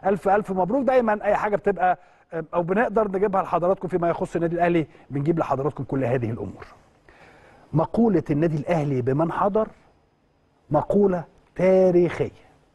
الف الف مبروك دايما اي حاجه بتبقى او بنقدر نجيبها لحضراتكم فيما يخص النادي الاهلي بنجيب لحضراتكم كل هذه الامور مقوله النادي الاهلي بمن حضر مقوله تاريخيه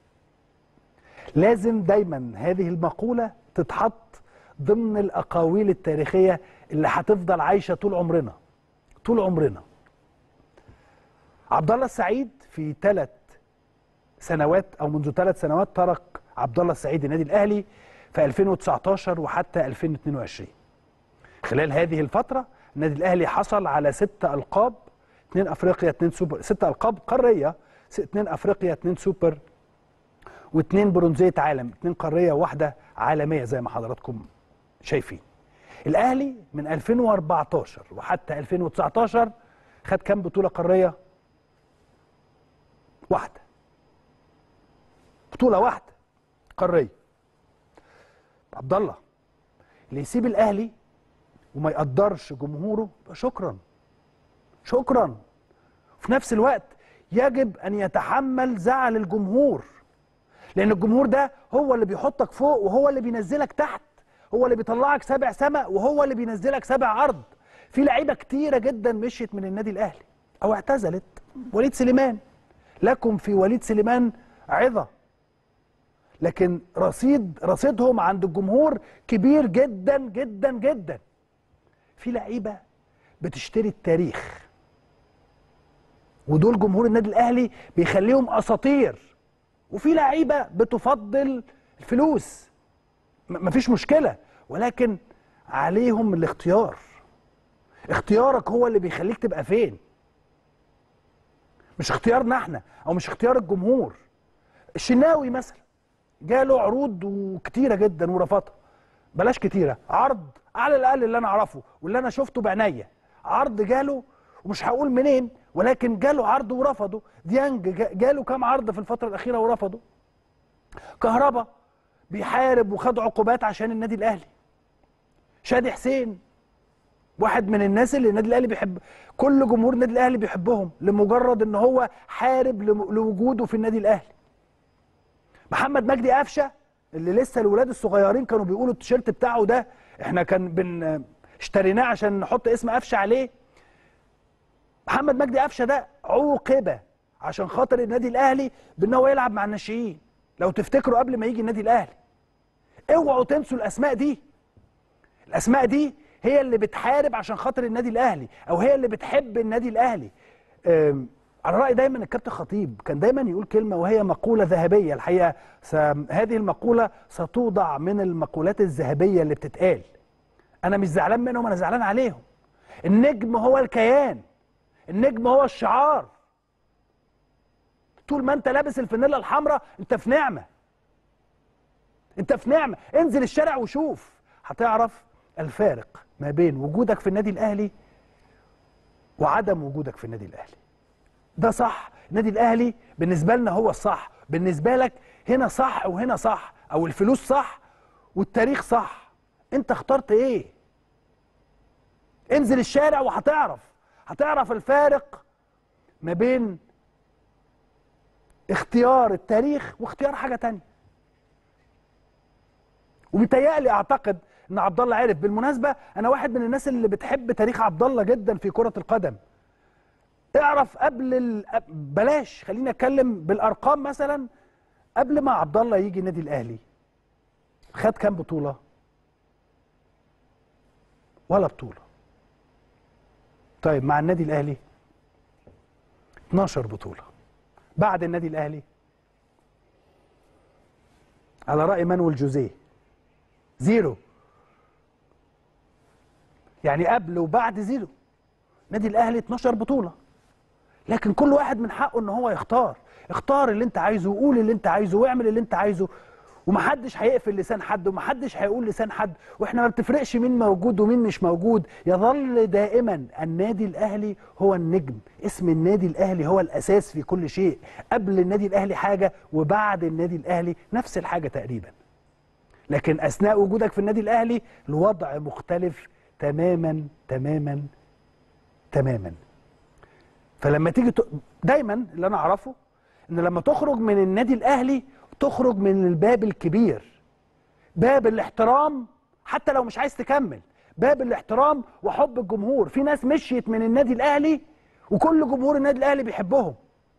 لازم دايما هذه المقوله تتحط ضمن الاقاويل التاريخيه اللي هتفضل عايشه طول عمرنا طول عمرنا عبد الله السعيد في ثلاث سنوات او منذ ثلاث سنوات ترك عبد الله السعيد النادي الاهلي في 2019 وحتى 2022 خلال هذه الفتره النادي الاهلي حصل على ست القاب اثنين افريقيا اثنين سوبر ست القاب قاريه اثنين افريقيا اثنين سوبر واثنين برونزيه عالم اثنين قاريه وواحده عالميه زي ما حضراتكم شايفين الاهلي من 2014 وحتى 2019 خد كام بطوله قاريه واحده بطوله واحده قاريه عبد الله اللي يسيب الاهلي وما يقدرش جمهوره شكرا شكرا في نفس الوقت يجب ان يتحمل زعل الجمهور لان الجمهور ده هو اللي بيحطك فوق وهو اللي بينزلك تحت هو اللي بيطلعك سابع سماء وهو اللي بينزلك سابع ارض في لعيبه كتيره جدا مشيت من النادي الاهلي او اعتزلت وليد سليمان لكم في وليد سليمان عظه لكن رصيد رصيدهم عند الجمهور كبير جدا جدا جدا في لعيبه بتشتري التاريخ ودول جمهور النادي الاهلي بيخليهم اساطير وفي لعيبه بتفضل الفلوس مفيش مشكله ولكن عليهم الاختيار اختيارك هو اللي بيخليك تبقى فين مش اختيارنا احنا او مش اختيار الجمهور الشناوي مثلا جاله عروض وكتيره جدا ورفضها بلاش كتيره عرض على الاقل اللي انا اعرفه واللي انا شفته بعينيا عرض جاله ومش هقول منين ولكن جاله عرض ورفضه ديانج جاله كام عرض في الفتره الاخيره ورفضه كهربا بيحارب وخد عقوبات عشان النادي الاهلي شادي حسين واحد من الناس اللي النادي الاهلي بيحب كل جمهور النادي الاهلي بيحبهم لمجرد ان هو حارب لوجوده في النادي الاهلي محمد مجدي قفشه اللي لسه الولاد الصغيرين كانوا بيقولوا التيشيرت بتاعه ده احنا كان بن اشتريناه عشان نحط اسم قفشه عليه محمد مجدي قفشه ده عوقب عشان خاطر النادي الاهلي بان هو يلعب مع الناشئين لو تفتكروا قبل ما يجي النادي الاهلي اوعوا تنسوا الاسماء دي الاسماء دي هي اللي بتحارب عشان خاطر النادي الاهلي او هي اللي بتحب النادي الاهلي على راي دايما الكابتن خطيب كان دايما يقول كلمه وهي مقوله ذهبيه الحقيقه هذه المقوله ستوضع من المقولات الذهبيه اللي بتتقال انا مش زعلان منهم انا زعلان عليهم النجم هو الكيان النجم هو الشعار طول ما انت لابس الفانيلا الحمراء انت في نعمه انت في نعمه انزل الشارع وشوف هتعرف الفارق ما بين وجودك في النادي الاهلي وعدم وجودك في النادي الاهلي ده صح النادي الاهلي بالنسبه لنا هو الصح بالنسبه لك هنا صح وهنا صح او الفلوس صح والتاريخ صح انت اخترت ايه انزل الشارع وهتعرف هتعرف الفارق ما بين اختيار التاريخ واختيار حاجه تانية وبيتهيألي اعتقد ان عبد الله عرف بالمناسبه انا واحد من الناس اللي بتحب تاريخ عبد الله جدا في كره القدم اعرف قبل ال... بلاش خلينا اتكلم بالارقام مثلا قبل ما عبد الله يجي النادي الاهلي خد كام بطوله ولا بطوله طيب مع النادي الاهلي 12 بطوله بعد النادي الاهلي على راي مانويل جوزيه زيرو يعني قبل وبعد زيرو النادي الاهلي 12 بطوله لكن كل واحد من حقه ان هو يختار اختار اللي انت عايزه وقول اللي انت عايزه واعمل اللي انت عايزه ومحدش هيقفل لسان حد ومحدش هيقول لسان حد واحنا ما بتفرقش مين موجود ومين مش موجود يظل دائما النادي الاهلي هو النجم اسم النادي الاهلي هو الاساس في كل شيء قبل النادي الاهلي حاجه وبعد النادي الاهلي نفس الحاجه تقريبا لكن اثناء وجودك في النادي الاهلي الوضع مختلف تماما تماما تماما فلما تيجي ت... دايما اللي انا اعرفه ان لما تخرج من النادي الاهلي تخرج من الباب الكبير باب الاحترام حتى لو مش عايز تكمل باب الاحترام وحب الجمهور في ناس مشيت من النادي الاهلي وكل جمهور النادي الاهلي بيحبهم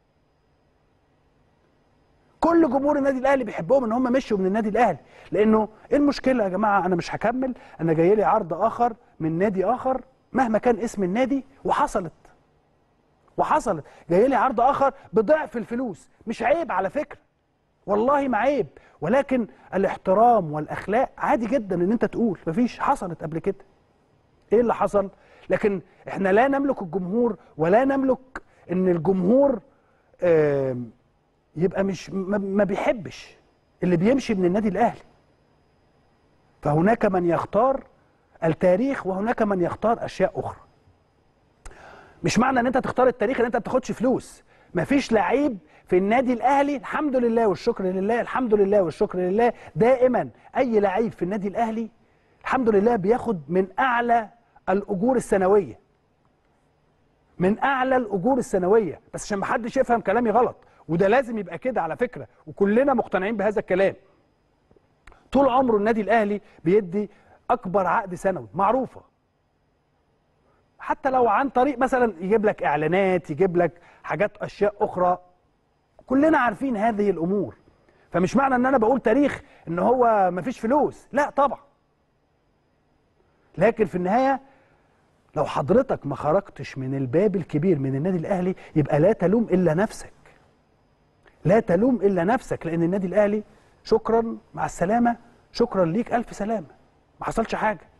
كل جمهور النادي الاهلي بيحبهم ان هم مشوا من النادي الاهلي لانه ايه المشكله يا جماعه انا مش هكمل انا جاي لي عرض اخر من نادي اخر مهما كان اسم النادي وحصلت وحصلت جاي لي عرض اخر بضعف الفلوس مش عيب على فكره والله ما عيب ولكن الاحترام والاخلاق عادي جدا ان انت تقول مفيش حصلت قبل كده ايه اللي حصل لكن احنا لا نملك الجمهور ولا نملك ان الجمهور آم، يبقى مش ما ما بيحبش اللي بيمشي من النادي الاهلي فهناك من يختار التاريخ وهناك من يختار اشياء اخرى مش معنى ان انت تختار التاريخ ان انت ما بتاخدش فلوس مفيش لعيب في النادي الاهلي الحمد لله والشكر لله الحمد لله والشكر لله دائما اي لعيب في النادي الاهلي الحمد لله بياخد من اعلى الاجور السنويه من اعلى الاجور السنويه بس عشان ما حدش يفهم كلامي غلط وده لازم يبقى كده على فكره وكلنا مقتنعين بهذا الكلام طول عمره النادي الاهلي بيدي اكبر عقد سنوي معروفه حتى لو عن طريق مثلا يجيب لك اعلانات يجيب لك حاجات اشياء اخرى كلنا عارفين هذه الامور فمش معنى ان انا بقول تاريخ ان هو مفيش فلوس لا طبعا لكن في النهايه لو حضرتك ما خرجتش من الباب الكبير من النادي الاهلي يبقى لا تلوم الا نفسك لا تلوم الا نفسك لان النادي الاهلي شكرا مع السلامه شكرا ليك الف سلامه ما حصلش حاجه